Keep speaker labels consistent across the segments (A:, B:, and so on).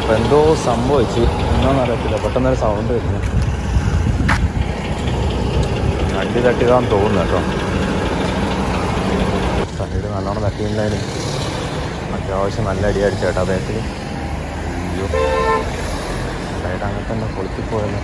A: അപ്പോൾ എന്തോ സംഭവിച്ചു എന്നോന്ന് അറിയത്തില്ല പെട്ടെന്നൊരു സൗണ്ട് വരുന്നു വണ്ടി തട്ടിയതാന്ന് തോന്നുന്നു കേട്ടോ സൈഡ് നല്ലോണം തട്ടിയില്ലായിരുന്നു അത്യാവശ്യം നല്ല അടി അടിച്ചു കേട്ടോ ബാക്കിൽ അയ്യോ സൈഡ് അങ്ങനെ തന്നെ പൊളിത്തിപ്പോയല്ലോ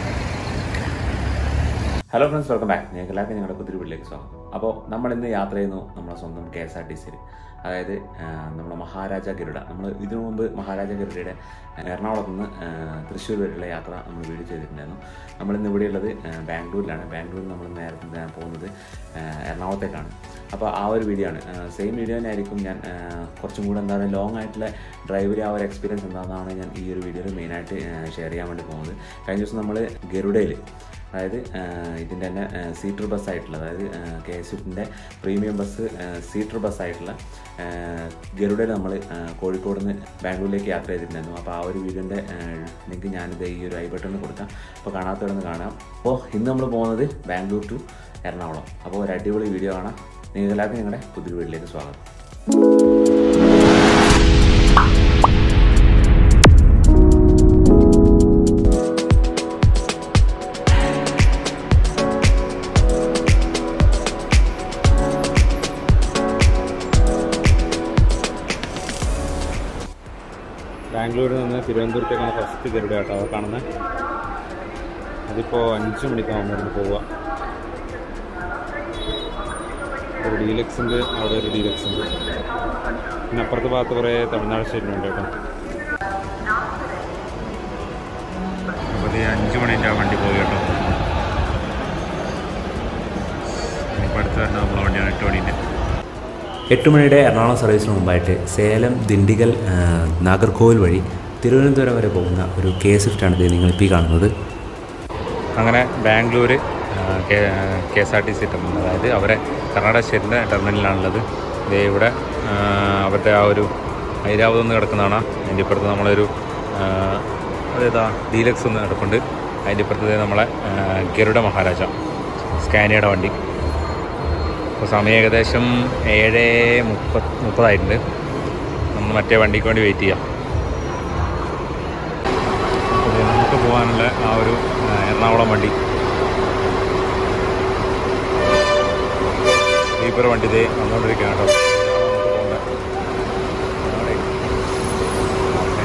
B: ഹലോ ഫ്രണ്ട്സ് വെൽക്കം ബാക്ക് നിങ്ങൾക്ക് എല്ലാവർക്കും ഞങ്ങളുടെ പുതിയ വീട്ടിലേക്ക് സ്വാഗതം അപ്പോൾ നമ്മൾ ഇന്ന് യാത്ര ചെയ്യുന്നു നമ്മുടെ സ്വന്തം കെ എസ് ആർ ടി സിയിൽ അതായത് ആ, നമ്മുടെ മഹാരാജ ഗരുഡ നമ്മൾ ഇതിനു മുമ്പ് മഹാരാജ ഗരുഡയുടെ എറണാകുളത്ത് നിന്ന് ആ, തൃശ്ശൂർ വരെയുള്ള യാത്ര നമ്മൾ വീഡിയോ ചെയ്തിട്ടുണ്ടായിരുന്നു നമ്മൾ ഇന്ന് ഇവിടെ ഉള്ളത് ആ, ബാംഗ്ലൂരിലാണ് ബാംഗ്ലൂരിൽ നമ്മൾ നേരത്തെ പോകുന്നത് ആ, എറണാകുളത്തേക്കാണ് അപ്പോൾ ആ ഒരു വീഡിയോ ആണ് സെയിം വീഡിയോ തന്നെ ആയിരിക്കും ഞാൻ ആ, കുറച്ചും കൂടെ എന്താണ് ലോങ് ആയിട്ടുള്ള ഡ്രൈവിൽ ആ ഒരു എക്സ്പീരിയൻസ് എന്താണെന്നാണ് ഞാൻ ഈ ഒരു വീഡിയോയിൽ മെയിനായിട്ട് ഷെയർ ചെയ്യാൻ വേണ്ടി പോകുന്നത് കഴിഞ്ഞ ദിവസം നമ്മൾ ഗരുഡയിൽ അതായത് ഇതിൻ്റെ തന്നെ സീറ്റർ ബസ് ആയിട്ടുള്ള അതായത് കെ എസ് യുവിൻ്റെ പ്രീമിയം ബസ് സീറ്റർ ബസ് ആയിട്ടുള്ള ഗരുഡയിൽ നമ്മൾ കോഴിക്കോട് നിന്ന് ബാംഗ്ലൂരിലേക്ക് യാത്ര ചെയ്തിട്ടുണ്ടായിരുന്നു അപ്പോൾ ആ ഒരു വീഡിയോൻ്റെ ലിങ്ക് ഞാനിത് ഈ ഒരു ഐ ബട്ടണിൽ കൊടുക്കാം അപ്പോൾ കാണാത്തവരൊന്ന് കാണാം അപ്പോൾ ഇന്ന് നമ്മൾ പോകുന്നത് ബാംഗ്ലൂർ ടു എറണാകുളം അപ്പോൾ ഒരു അടിപൊളി വീഡിയോ കാണാം നിങ്ങൾക്ക് എല്ലാവർക്കും ഞങ്ങളുടെ പുതിയ വീട്ടിലേക്ക് സ്വാഗതം
A: ബാംഗ്ലൂരിൽ നിന്ന് തിരുവനന്തപുരത്തേക്കാണ് ഫസ്റ്റ് ഗരുഡ കേട്ടോ അത് കാണുന്നത് അതിപ്പോൾ അഞ്ച് മണിക്കാവുമ്പോൾ ഇവിടുന്ന് പോവുക ഒരു ഡീലക്സ് ഉണ്ട് അവിടെ ഒരു ഡീലക്സ് ഉണ്ട് പിന്നെ അപ്പുറത്തെ ഭാഗത്ത് കുറേ തമിഴ്നാട് സ്റ്റേറ്റിലുണ്ട് കേട്ടോ അപ്പോൾ ഈ അഞ്ച് മണിൻ്റെ ആ വണ്ടി പോയി കേട്ടോ ഇനിയിപ്പോൾ അടുത്ത് തന്നെ നമ്മളെ വണ്ടിയാണ് എട്ട് മണീൻ്റെ
B: എട്ട് മണിയുടെ എറണാകുളം സർവീസിന് മുമ്പായിട്ട് സേലം ദിണ്ടിഗൽ ആ, നാഗർകോവിൽ വഴി തിരുവനന്തപുരം വരെ പോകുന്ന ഒരു കെ സ്വിഫ്റ്റാണ് ഇത് നിങ്ങളിപ്പോൾ ഈ കാണുന്നത്
A: അങ്ങനെ Bangalore K S R T C terminal അതായത് അവരെ കർണാടക സ്റ്റേറ്റിൻ്റെ ടെർമിനലാണുള്ളത് ദേ ഇവിടെ ആ, അവരുടെ ആ ഒരു ഐരാവതം ഒന്ന് കിടക്കുന്നതാണ് അതിൻ്റെ ഇപ്പുറത്ത് നമ്മളൊരു ആ, അതേതാ ഡീലക്സ് ഒന്ന് കിടപ്പുണ്ട് അതിൻ്റെ ഇപ്പുറത്ത് ദേ നമ്മളെ ആ, ഗരുഡ മഹാരാജ സ്കാനിയയുടെ വണ്ടി അപ്പോൾ സമയം ഏകദേശം ഏഴ് മുപ്പത് മുപ്പതായിട്ടുണ്ട് നമ്മൾ മറ്റേ വണ്ടിക്ക് വേണ്ടി വെയിറ്റ് ചെയ്യാം അപ്പോൾ ദേ നമുക്ക് പോകാനുള്ള ആ ഒരു ആ, എറണാകുളം വണ്ടി സ്ലീപ്പർ വണ്ടി ഇതേ വന്നുകൊണ്ടിരിക്കുകയാണ് കേട്ടോ ഇതാണ് നമുക്ക് പോകുന്നത്. അവിടെ. ഓക്കേ.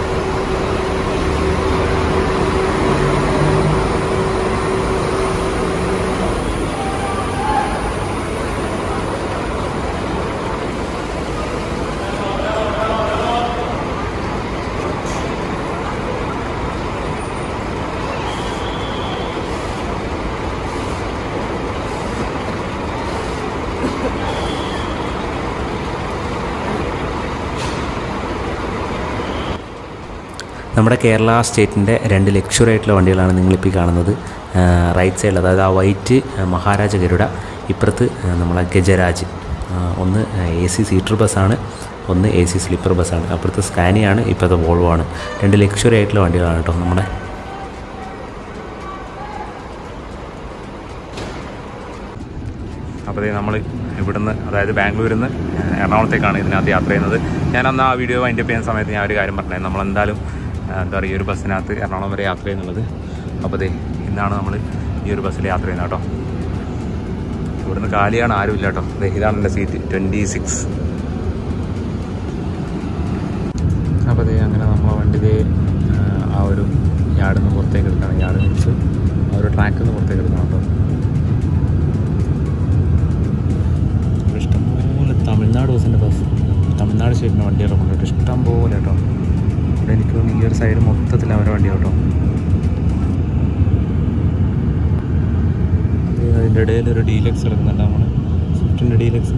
B: നമ്മുടെ കേരള സ്റ്റേറ്റിൻ്റെ രണ്ട് ലക്ഷറി ആയിട്ടുള്ള വണ്ടികളാണ് നിങ്ങളിപ്പോൾ ഈ കാണുന്നത് ആ, റൈറ്റ് സൈഡിൽ അതായത് ആ വൈറ്റ് ആ, മഹാരാജ ഗരുഡ ഇപ്പുറത്ത് ആ, നമ്മളെ ഗജരാജ് ആ, ഒന്ന് എ സി സീറ്റർ ബസ്സാണ് ഒന്ന് എ സി സ്ലീപ്പർ ബസ്സാണ് അപ്പുറത്ത് സ്കാനിയാണ് ഇപ്പോഴത്തെ വോൾവോ ആണ് രണ്ട് ലക്ഷറി ആയിട്ടുള്ള വണ്ടികളാണ് കേട്ടോ നമ്മുടെ
A: അപ്പോൾ നമ്മൾ ഇവിടുന്ന് അതായത് ബാംഗ്ലൂരിൽ നിന്ന് എറണാകുളത്തേക്കാണ് ഇതിനകത്ത് യാത്ര ചെയ്യുന്നത് ഞാൻ അന്ന് ആ വീഡിയോ വൈൻഡപ്പ് ചെയ്യുന്ന സമയത്ത് ഞാൻ ഒരു കാര്യം പറഞ്ഞത് നമ്മളെന്തായാലും ആ, എന്താ പറയുക ഈ ഒരു ബസ്സിനകത്ത് എറണാകുളം വരെ യാത്ര ചെയ്യുന്നുള്ളത് അപ്പോൾ ദേ ഇന്നാണ് നമ്മൾ ഈ ഒരു ബസ്സിൽ യാത്ര ചെയ്യുന്നത് കേട്ടോ ഇവിടുന്ന് കാലിയാണ് ആരുമില്ല കേട്ടോ ദേ ഇതാണ് എൻ്റെ സീറ്റ് ട്വൻറ്റി സിക്സ് അപ്പോൾ ദേ അങ്ങനെ നമ്മളെ വണ്ടി ദേ ആ, ആ ഒരു യാർഡിൽ നിന്ന് പുറത്തേക്ക് എടുക്കണം യാർഡ് മീൻസ് ആ ഒരു ട്രാക്കിൽ നിന്ന് പുറത്തേക്ക് എടുക്കണം കേട്ടോ ഇവിടെ ഇഷ്ടംപോലെ തമിഴ്നാട് ബസ്സിൻ്റെ ബസ് തമിഴ്നാട് സ്റ്റേറ്റിൻ്റെ വണ്ടികളെ കൊണ്ടുപോയിട്ട് ഇഷ്ടം പോലെ കേട്ടോ ഇവിടെ എനിക്ക് തോന്നുന്നു ഈ ഒരു സൈഡ് മൊത്തത്തിൽ അവരുടെ വണ്ടി കേട്ടോ അതിൻ്റെ ഇടയിൽ ഒരു ഡീലക്സ് എടുക്കുന്നുണ്ട് നമ്മൾ സ്വിഫ്റ്റിൻ്റെ ഡീലക്സ്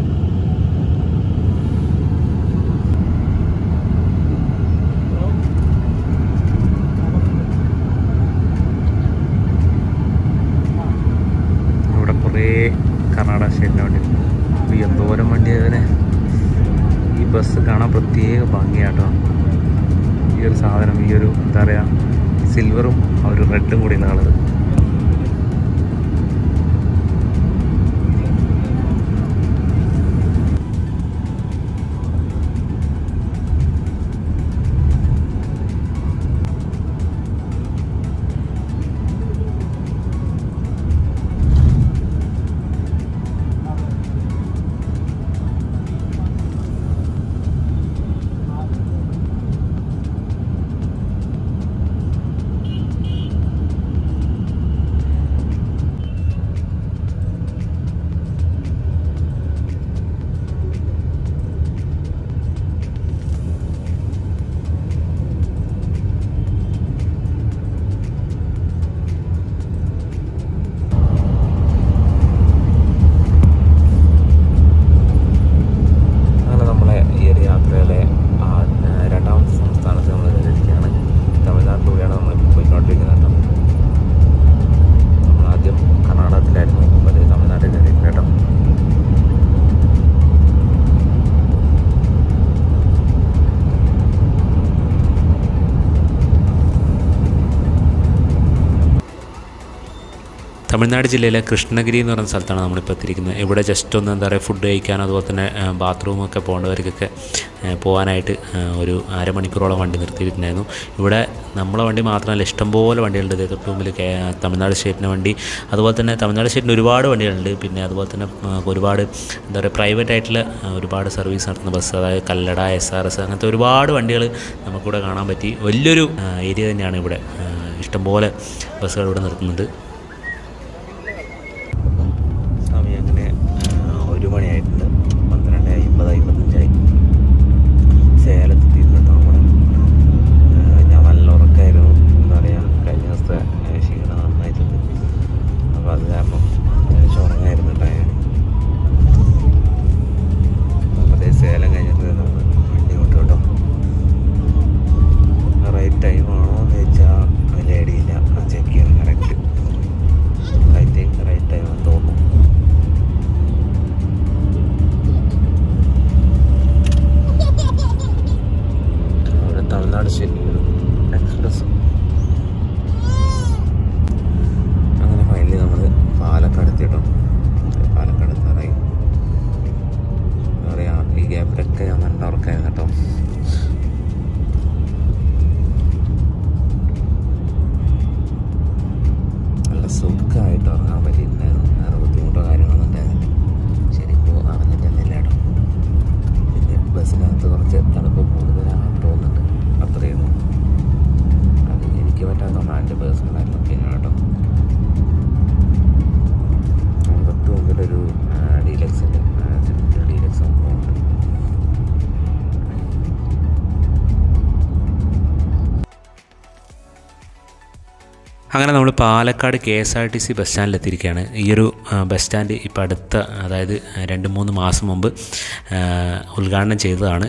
A: ഇവിടെ കുറേ കർണാടക സ്റ്റേറ്റിൻ്റെ വണ്ടി അപ്പോൾ ഈ എന്തോരം വണ്ടി അതിനെ ഈ ബസ് കാണാൻ പ്രത്യേക ഭംഗിയാട്ടോ ഈ ഒരു സാധനം ഈ ഒരു എന്താ പറയുക സിൽവറും ആ ഒരു റെഡും കൂടി ഉള്ള കളർ തമിഴ്നാട് ജില്ലയിലെ കൃഷ്ണഗിരി എന്ന് പറയുന്ന സ്ഥലത്താണ് നമ്മളിപ്പോൾ എത്തിയിരിക്കുന്നത് ഇവിടെ ജസ്റ്റ് ഒന്ന് എന്താ പറയുക ഫുഡ് കഴിക്കാനോ അതുപോലെ തന്നെ ബാത്റൂമൊക്കെ പോകേണ്ടവർക്കൊക്കെ ഏഹ്, പോകാനായിട്ട് ഏഹ്, ഒരു അരമണിക്കൂറോളം വണ്ടി നിർത്തിയിട്ടുണ്ടായിരുന്നു ഇവിടെ നമ്മളെ വണ്ടി മാത്രമല്ല ഇഷ്ടംപോലെ വണ്ടികളുണ്ട് ഇതേ തൊട്ട് മുമ്പിൽ കേ തമിഴ്നാട് സ്റ്റേറ്റിൻ്റെ വണ്ടി അതുപോലെ തന്നെ തമിഴ്നാട് സ്റ്റേറ്റിന് ഒരുപാട് വണ്ടികളുണ്ട് പിന്നെ അതുപോലെ തന്നെ ആ, ഒരുപാട് എന്താ പറയുക പ്രൈവറ്റ് ആയിട്ടുള്ള ആ, ഒരുപാട് സർവീസ് നടത്തുന്ന ബസ് അതായത് കല്ലട എസ് ആർ എസ് അങ്ങനത്തെ ഒരുപാട് വണ്ടികൾ നമുക്കിവിടെ കാണാൻ പറ്റി വലിയൊരു ആ, ഏരിയ തന്നെയാണ് ഇവിടെ ആ, ഇഷ്ടംപോലെ ബസ്സുകൾ ഇവിടെ നിർത്തുന്നുണ്ട്
C: സമയം അങ്ങനെ ആ, ഒരു മണിയായിട്ടുണ്ട് പന്ത്രണ്ട് അമ്പത് അമ്പത്തഞ്ചായി സേലത്തെത്തി കേട്ടോ നമ്മൾ ഞാൻ നല്ല ഉറക്കമായിരുന്നു എന്താ പറയുക കഴിഞ്ഞ ദിവസത്തെ ആ, ക്ഷീണം നന്നായിട്ടുണ്ട് അപ്പോൾ അത് കാരണം അത്യാവശ്യം ഉറങ്ങായിരുന്നു കേട്ടോ ഞാൻ അപ്പോൾ അതേ സേലം കഴിഞ്ഞിട്ട് നമ്മൾ വണ്ടി വിട്ടു കേട്ടോ റൈറ്റ് ടൈമാണോ എന്ന് വെച്ചാൽ വലിയ ഐഡിയ ഇല്ല ചെക്ക് ചെയ്യണം കറക്റ്റ് ഐ തിങ്ക് റൈറ്റ് ടൈമാണെന്ന് തോന്നുന്നു അവിടെ തമിഴ്നാട് സ്റ്റേറ്റിൽ എക്സ്പ്രസ് അങ്ങനെ ഫൈനലി നമ്മൾ പാലക്കാട് എത്തിയിട്ടോ പാലക്കാട് എത്താറായി എന്താ പറയുക ഈ ഗ്യാപ്പിലൊക്കെ ഞാൻ നല്ല ഉറക്കായിരുന്നു കേട്ടോ നല്ല സുഖമായിട്ട് ഉറങ്ങാൻ പറ്റിയിട്ടുണ്ടായിരുന്നു വേറെ ബുദ്ധിമുട്ടോ കാര്യങ്ങളൊന്നും ഉണ്ടായിരുന്നില്ല ശരിക്കും അറിഞ്ഞിട്ടൊന്നുമില്ല കേട്ടോ പിന്നെ ബസ്സിനകത്ത് കുറച്ച് തണുപ്പ് കൂടുതലാണെന്ന് തോന്നുന്നുണ്ട് അത്രയും അത് എനിക്ക് പറ്റാത്തതുകൊണ്ട് എൻ്റെ പേഴ്സണലായിട്ടുള്ള ഒപ്പീനിയൻ കേട്ടോ നമ്മുടെ തൊട്ട് മുമ്പിലൊരു ഡീലക്സ് ഉണ്ട് ഡീലക്സ് പോകുന്നുണ്ട്
A: അങ്ങനെ നമ്മൾ Palakkad K S R T C bus സ്റ്റാൻഡിൽ എത്തിയിരിക്കുകയാണ് ഈ ഒരു ആ, ബസ് സ്റ്റാൻഡ് ഇപ്പോൾ അടുത്ത അതായത് രണ്ട് മൂന്ന് മാസം മുമ്പ് ആ, ഉദ്ഘാടനം ചെയ്തതാണ്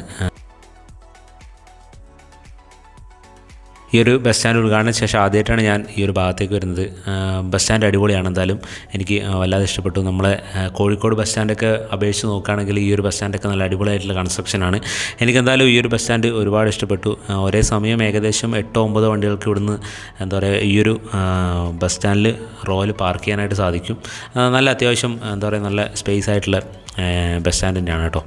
A: ഈ ഒരു ബസ് സ്റ്റാൻഡ് ഉദ്ഘാടനം ശേഷം ആദ്യമായിട്ടാണ് ഞാൻ ഈ ഒരു ഭാഗത്തേക്ക് വരുന്നത് ആ, ബസ് സ്റ്റാൻഡ് അടിപൊളിയാണ് എന്തായാലും എനിക്ക് ആ, വല്ലാതെ ഇഷ്ടപ്പെട്ടു നമ്മളെ ആ, കോഴിക്കോട് ബസ് സ്റ്റാൻഡൊക്കെ അപേക്ഷിച്ച് നോക്കുകയാണെങ്കിൽ ഈ ഒരു ബസ് സ്റ്റാൻഡൊക്കെ നല്ല അടിപൊളിയായിട്ടുള്ള കൺസ്ട്രക്ഷനാണ് എനിക്കെന്തായാലും ഈ ഒരു ബസ് സ്റ്റാൻഡ് ഒരുപാട് ഇഷ്ടപ്പെട്ടു ആ, ഒരേ സമയം ഏകദേശം എട്ടോ ഒമ്പതോ വണ്ടികൾക്ക് ഇവിടുന്ന് എന്താ പറയുക ഈ ഒരു ആ, ബസ് സ്റ്റാൻഡിൽ റോയിൽ പാർക്ക് ചെയ്യാനായിട്ട് സാധിക്കും ആ, നല്ല അത്യാവശ്യം എന്താ പറയുക നല്ല സ്പേസ് ആയിട്ടുള്ള ആ, ബസ് സ്റ്റാൻഡ് തന്നെയാണ് കേട്ടോ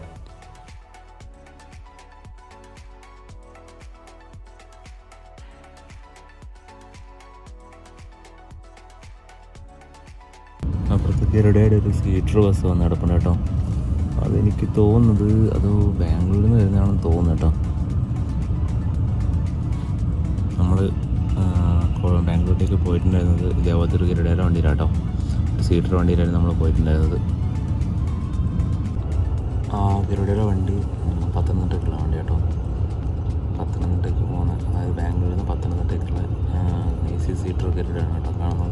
C: അപ്പുറത്ത് ഗരുഡയുടെ ഒരു സീറ്റർ ബസ് വന്ന് കിടപ്പുണ്ട് കേട്ടോ അതെനിക്ക് തോന്നുന്നത് അത് ബാംഗ്ലൂരിൽ നിന്ന് വരുന്നതാണെന്ന് തോന്നുന്നു കേട്ടോ നമ്മൾ ബാംഗ്ലൂരിലേക്ക് പോയിട്ടുണ്ടായിരുന്നത് ഇതേപോലത്തെ ഒരു ഗരുഡയുടെ വണ്ടിയിലാട്ടോ സീറ്റർ വണ്ടിയിലായിരുന്നു നമ്മൾ പോയിട്ടുണ്ടായിരുന്നത് ആ ഗരുഡയുടെ വണ്ടി ഉം, പത്തനംതിട്ടയ്ക്കുള്ള വണ്ടി കേട്ടോ പത്തനംതിട്ടയ്ക്ക് പോകുന്ന അതായത് ബാംഗ്ലൂരിൽ നിന്ന് പത്തനംതിട്ടയ്ക്കുള്ള എ സി സീറ്റർ ഗരുഡയാണ് കേട്ടോ കാണുന്നത്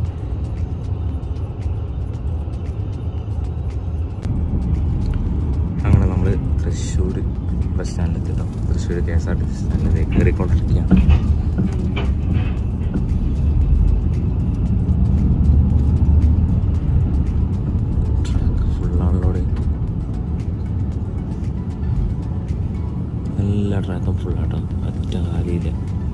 C: അങ്ങനെ നമ്മൾ തൃശ്ശൂർ ബസ് സ്റ്റാൻഡിലെത്തിട്ടോ Thrissur K S R T C സ്റ്റാൻഡിലേക്ക് കയറിക്കൊണ്ടിരിക്കുകയാണ് ട്രാക്ക് ഫുള്ളാണല്ലോ എല്ലാ ട്രാക്കും ഫുള്ളാട്ടോ ഒറ്റ കാലിയില്ല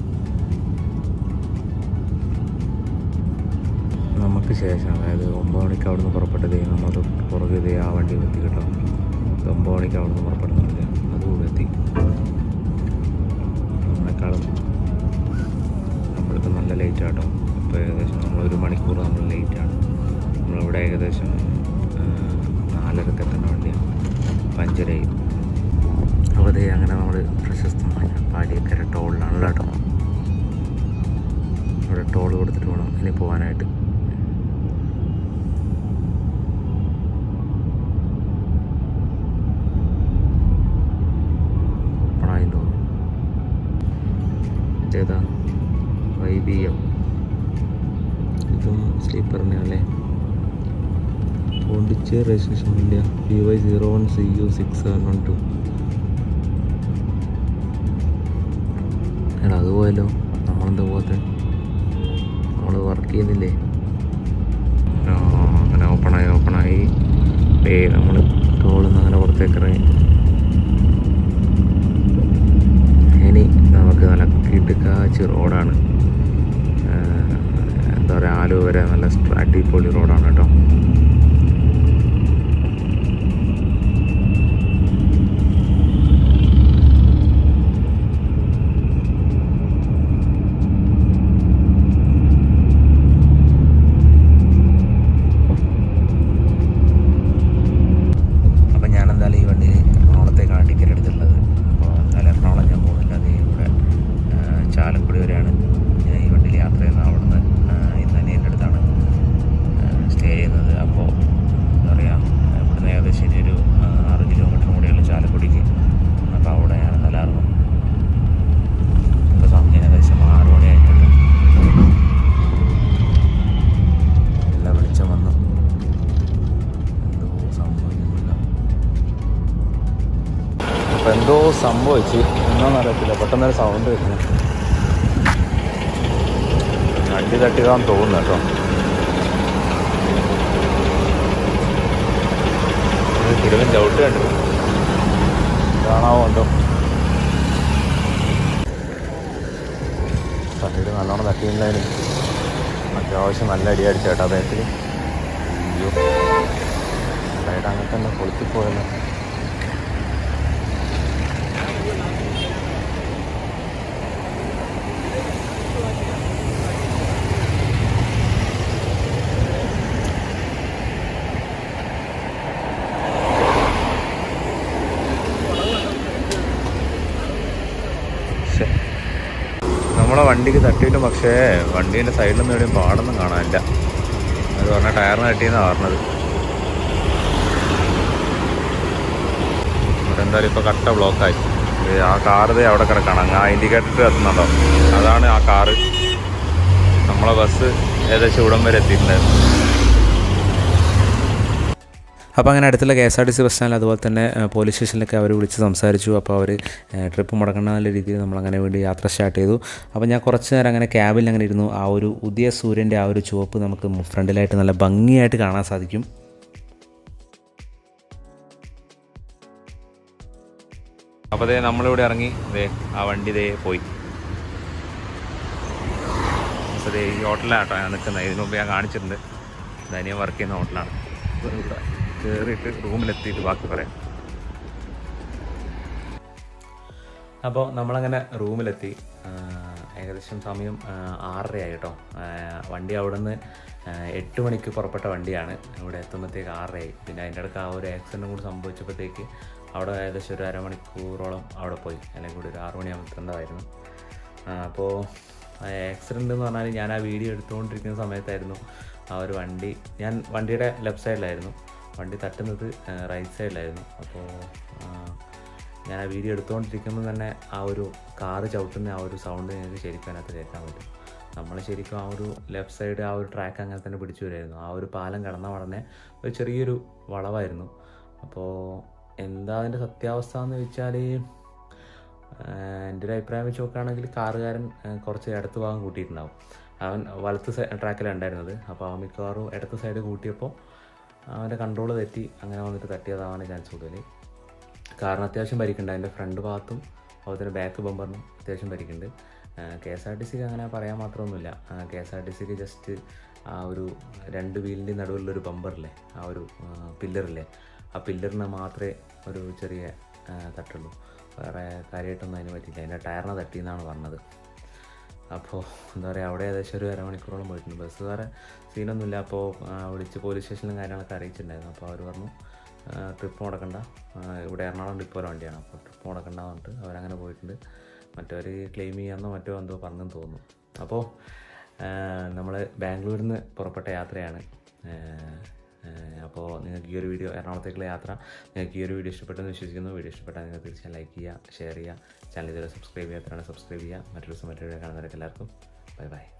C: നമുക്ക് ശേഷം അതായത് ഒമ്പത് മണിക്ക് അവിടെ നിന്ന് പുറപ്പെട്ടത് നമ്മൾ പുറകെ ഇതേ ആ വണ്ടി എത്തി കേട്ടോ ഒമ്പത് മണിക്ക് അവിടെ നിന്ന് പുറപ്പെടുന്നുണ്ട് അതുകൂടെ എത്തി നമ്മളെക്കാളും നമ്മളിപ്പോൾ നല്ല ലേറ്റ് ആട്ടോ ഇപ്പോൾ ഏകദേശം നമ്മൾ ഒരു മണിക്കൂർ നമ്മൾ ലേറ്റാണ് നമ്മളിവിടെ ഏകദേശം ആ, നാലരക്ക് എത്തേണ്ട വണ്ടിയാണ് പഞ്ചരായി അപ്പോൾ ദേ അങ്ങനെ നമ്മൾ പ്രശസ്തമായ പാടിയക്കര ടോളിലാണ് കേട്ടോ ഇവിടെ ടോൾ കൊടുത്തിട്ട് വേണം ഇനി പോകാനായിട്ട് പണായി തോന്നുന്നു ഇതേതാ വൈ ബി എം ഇതും സ്ലീപ്പറിനെ അല്ലേ Pondicherry registration India P Y zero one C U six seven one two എടാ അത് പോയല്ലോ നമ്മളെന്താ പോകാത്തെ നമ്മൾ വർക്ക് ചെയ്യുന്നില്ലേ ആ, അങ്ങനെ ഓപ്പണായി ഓപ്പണായി പേ നമ്മൾ ടോളിൽ നിന്ന് അങ്ങനെ പുറത്തേക്ക് ഇറങ്ങി ഇനി നമുക്ക് നല്ല കിടുക്കാച്ചി റോഡാണ് ആ, എന്താ
A: എന്താ പറയുക ആലുവ വരെ നല്ല സ്ട്ര- അടിപൊളി റോഡാണ് കേട്ടോ
C: അപ്പം ഞാൻ എന്തായാലും ഈ വണ്ടിയിൽ എറണാകുളത്തേക്കാണ് ടിക്കറ്റ് എടുത്തിട്ടുള്ളത് അപ്പോൾ എന്തായാലും എറണാകുളം ഞാൻ പോകുന്നില്ല അത് ഇവിടെ ആ, ചാലക്കുടി വരെയാണ് ഞാൻ ഈ വണ്ടിയിൽ യാത്ര ചെയ്യുന്നത് അവിടുന്ന് ആ, ഇന്ന് തന്നെ എൻ്റെ അടുത്താണ് സ്റ്റേ ചെയ്യുന്നത് അപ്പോൾ എന്താ പറയുക ഇവിടുന്ന് ഏകദേശം ഇനി ഒരു ആ, ആറ് കിലോമീറ്റർ കൂടിയുള്ള ചാലക്കുടിക്ക് അപ്പോൾ അവിടെ ഞാൻ ഇന്നലെ ഇറങ്ങും ഇപ്പോൾ സമയം ഏകദേശം ആറ് മണി കഴിഞ്ഞിട്ട് എല്ലാം വെളിച്ചം വന്നു എന്തോ സംഭവിക്കുന്നില്ല
A: അപ്പോൾ എന്തോ സംഭവിച്ച് എന്നാന്ന് അറിയത്തില്ല പെട്ടെന്നൊരു സൗണ്ട് വരുന്നു വണ്ടി തട്ടിയതാന്ന് തോന്നുന്നു കേട്ടോ തിരുവൻ ചവിട്ട് കണ്ടു കാണാവോ ഉണ്ടോ സൈഡ് നല്ലോണം തട്ടിയില്ലായാലും അത്യാവശ്യം നല്ല അടി അടിച്ച കേട്ടോ അദ്ദേഹത്തിൽ അയ്യോ സൈഡ് അങ്ങനെ തന്നെ പൊളിച്ചിപ്പോയല്ലോ ശ്ശെ. നമ്മളെ വണ്ടിക്ക് തട്ടിയിട്ടും പക്ഷേ വണ്ടീൻ്റെ സൈഡിലൊന്നും എവിടെയും പാടൊന്നും കാണാനില്ല അത് പറഞ്ഞാൽ ടയറിന് തട്ടിയെന്നാണ് പറഞ്ഞത് ഇവിടെ എന്തായാലും ഇപ്പോൾ കട്ട ബ്ലോക്കായി ദേ ആ കാറ് ദേ അവിടെ കിടക്കണം അങ്ങ് ആ ഇൻഡിക്കേറ്റർ കത്തുന്നുണ്ടോ അതാണ് ആ കാറ് നമ്മളെ ബസ് ഏകദേശം ഇവിടം വരെ എത്തിയിട്ടുണ്ടായിരുന്നു
C: അപ്പോൾ അങ്ങനെ അടുത്തുള്ള K S R T C bus സ്റ്റാൻഡിൽ അതുപോലെ തന്നെ ഏഹ്, പോലീസ് സ്റ്റേഷനിലൊക്കെ അവർ വിളിച്ച് സംസാരിച്ചു അപ്പോൾ അവർ ട്രിപ്പ് മുടക്കണ്ട നല്ല രീതിയിൽ നമ്മൾ അങ്ങനെ വേണ്ടി യാത്ര സ്റ്റാർട്ട് ചെയ്തു അപ്പോൾ ഞാൻ കുറച്ച് നേരം അങ്ങനെ ക്യാബിൽ അങ്ങനെ ഇരുന്നു ആ ഒരു ഉദയ സൂര്യൻ്റെ ആ ഒരു ചുവപ്പ് നമുക്ക് ഫ്രണ്ടിലായിട്ട് നല്ല ഭംഗിയായിട്ട് കാണാൻ സാധിക്കും
A: അപ്പോൾ ദേ നമ്മളിവിടെ ഇറങ്ങി ദേ ആ വണ്ടി ദേ പോയി അപ്പോൾ ദേ ഈ ഹോട്ടലാണ് കേട്ടോ ഞാൻ നിൽക്കുന്നത് ഇതിനു മുമ്പ് ഞാൻ കാണിച്ചിട്ടുണ്ട് ധനിയ വർക്ക് ചെയ്യുന്ന ഹോട്ടലാണ് അപ്പോൾ ഇവിടെ കയറിയിട്ട് റൂമിലെത്തിയിട്ട് ബാക്കി പറയാം
C: അപ്പോൾ നമ്മളങ്ങനെ റൂമിലെത്തി ആ, ഏകദേശം സമയം ആ, ആറരയായി കേട്ടോ ആ, വണ്ടി അവിടെ നിന്ന് എട്ട് മണിക്ക് പുറപ്പെട്ട വണ്ടിയാണ് ഇവിടെ എത്തുമ്പോഴത്തേക്ക് ആറരയായി പിന്നെ അതിൻ്റെ ഇടയ്ക്ക് ആ ഒരു ആക്സിഡൻറ്റും കൂടി സംഭവിച്ചപ്പോഴത്തേക്ക് അവിടെ ഏകദേശം ഒരു അരമണിക്കൂറോളം അവിടെ പോയി അല്ലെങ്കിൽ കൂടി ഒരു ആറ് മണിയാകുമ്പോൾ എത്തേണ്ടതായിരുന്നു അപ്പോൾ ആക്സിഡൻ്റ് എന്ന് പറഞ്ഞാൽ ഞാൻ ആ വീഡിയോ എടുത്തുകൊണ്ടിരിക്കുന്ന സമയത്തായിരുന്നു ആ ഒരു വണ്ടി ഞാൻ വണ്ടിയുടെ ലെഫ്റ്റ് സൈഡിലായിരുന്നു വണ്ടി തട്ടുന്നത് റൈറ്റ് സൈഡിലായിരുന്നു അപ്പോൾ ഞാൻ ആ വീഡിയോ എടുത്തുകൊണ്ടിരിക്കുമ്പോൾ തന്നെ ആ ഒരു കാറ് ചവിട്ടുന്ന ആ ഒരു സൗണ്ട് ഞങ്ങൾക്ക് ശരിക്കും അതിനകത്ത് കേൾക്കാൻ പറ്റും നമ്മൾ ശരിക്കും ആ ഒരു ലെഫ്റ്റ് സൈഡ് ആ ഒരു ട്രാക്ക് അങ്ങനെ തന്നെ പിടിച്ചു വരുമായിരുന്നു ആ ഒരു പാലം കടന്ന ഉടനെ ഒരു ചെറിയൊരു വളവായിരുന്നു അപ്പോൾ എന്താ അതിൻ്റെ സത്യാവസ്ഥ എന്ന് വെച്ചാൽ എൻ്റെ ഒരു അഭിപ്രായം വെച്ച് നോക്കുകയാണെങ്കിൽ കാറുകാരൻ ആ, കുറച്ച് ഇടത്ത് ഭാഗം കൂട്ടിയിട്ടുണ്ടാവും അവൻ വലത്ത് സൈ ട്രാക്കിലാണ് ഉണ്ടായിരുന്നത് അപ്പോൾ അവൻ മിക്കവാറും ഇടത്ത് സൈഡ് കൂട്ടിയപ്പോൾ അവൻ്റെ കൺട്രോൾ തെറ്റി അങ്ങനെ വന്നിട്ട് തട്ടിയതാവാൻ ചാൻസ് കൂടുതൽ കാരണം അത്യാവശ്യം പരിക്കുണ്ട് അതിൻ്റെ ഫ്രണ്ട് ഭാഗത്തും അതുപോലെ തന്നെ ബാക്ക് ബമ്പറിനും അത്യാവശ്യം പരിക്കുണ്ട് കെ എസ് ആർ ടി സിക്ക് അങ്ങനെ പറയാൻ മാത്രമൊന്നുമില്ല K S R T just ജസ്റ്റ് ആ ഒരു രണ്ട് വീലിൻ്റെ നടുവിലുള്ളൊരു ബമ്പറില്ലേ ആ ഒരു പില്ലറില്ലേ ആ പില്ലറിന് മാത്രമേ ഒരു ചെറിയ ആ, തട്ടുള്ളൂ വേറെ കാര്യമായിട്ടൊന്നും അതിന് പറ്റിയില്ല അതിൻ്റെ ടയറിനെ തട്ടിയെന്നാണ് പറഞ്ഞത് അപ്പോൾ എന്താ പറയുക അവിടെ ഏകദേശം ഒരു അരമണിക്കൂറോളം പോയിട്ടുണ്ട് ബസ്സുകാരെ സീനൊന്നുമില്ല അപ്പോൾ ആ, വിളിച്ച് പോലീസ് സ്റ്റേഷനിലും കാര്യങ്ങളൊക്കെ അറിയിച്ചിട്ടുണ്ടായിരുന്നു അപ്പോൾ അവർ പറഞ്ഞു ട്രിപ്പ് മുടക്കണ്ട ആ, ഇവിടെ എറണാകുളം ഡിപ്പോല വണ്ടിയാണ് അപ്പോൾ ട്രിപ്പ് മുടക്കണ്ട എന്ന് പറഞ്ഞിട്ട് അവരങ്ങനെ പോയിട്ടുണ്ട് മറ്റവർ ക്ലെയിം ചെയ്യാമെന്നോ മറ്റോ എന്തോ പറഞ്ഞെന്ന് തോന്നുന്നു അപ്പോൾ നമ്മൾ ബാംഗ്ലൂരിൽ നിന്ന് പുറപ്പെട്ട യാത്രയാണ് അപ്പോൾ നിങ്ങൾക്ക് ഈ ഒരു വീഡിയോ എറണാകുളത്തേക്കുള്ള യാത്ര നിങ്ങൾക്ക് ഈ ഒരു വീഡിയോ ഇഷ്ടപ്പെട്ടെന്ന് വിശ്വസിക്കുന്നു വീഡിയോ ഇഷ്ടപ്പെട്ടാൽ നിങ്ങൾ തീർച്ചയായും ലൈക്ക് ചെയ്യുക ഷെയർ ചെയ്യുക ചാനൽ ഇതുവരെ സബ്സ്ക്രൈബ് ചെയ്യാത്തവരാണ് സബ്സ്ക്രൈബ് ചെയ്യുക മറ്റൊരു ദിവസം മറ്റൊരു വീഡിയോ കാണുന്നവർക്ക് എല്ലാവർക്കും ബൈ ബൈ